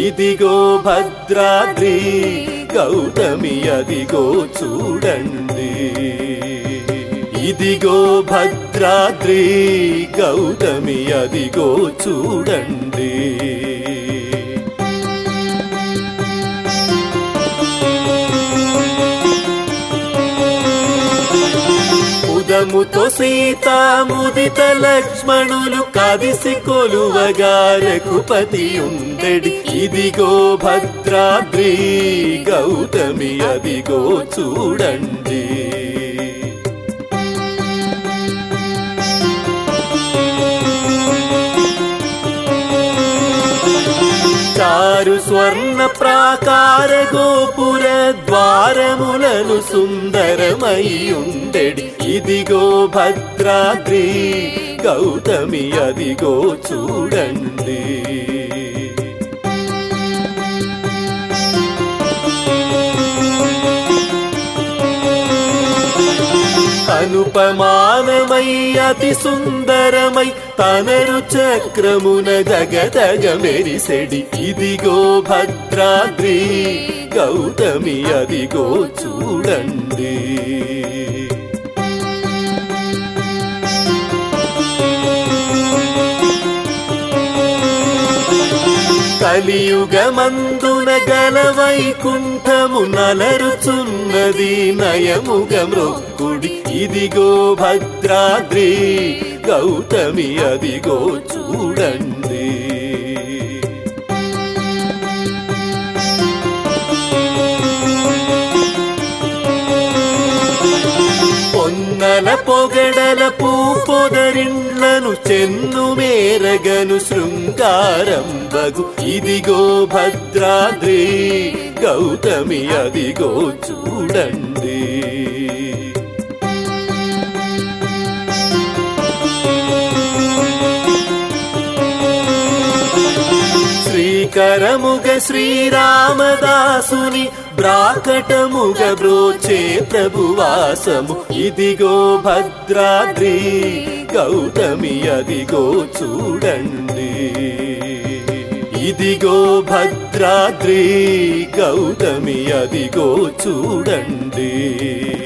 ఇదిగో భద్రాద్రి గౌతమి అదిగో చూడండి ఇదిగో భద్రాద్రి గౌతమి అదిగో చూడండి ఉదముతో సీత ముదిత లక్ష్మణులు కదిసి కొలువగా రఘుపతి ఉండెడి ఇదిగో భద్రాద్రి గౌతమి అదిగో చూడండి చారు స్వర్ణ ప్రాకార గోపుర ద్వారములను సుందరమై ఉండెడి ఇదిగో భద్రాద్రి గౌతమి అదిగో చూడండి అనుపమానమై అతి సుందరమై తనరు చక్రమున జగదగ మెరిసెడి ఇదిగో భద్రాద్రి గౌతమి అదిగో చూడండి కలియుగమందున గల వైకుంఠము నలరుచున్నది నయముగ మృక్కుడి ఇదిగో భద్రాద్రి గౌతమి అదిగో చూడండి పొన్నల పొగడల పూ పొదరిండ్లను చెన్ను మేరగను శృంగారం బగు ఇదిగో భద్రాద్రి గౌతమి అదిగో చూడండి శ్రీకరముగ శ్రీరామదాసుని బ్రాకటముగ బ్రోచే ప్రభువాసము ఇదిగో భద్రాద్రి గౌతమి అదిగో చూడండి ఇదిగో భద్రాద్రి గౌతమి అదిగో చూడండి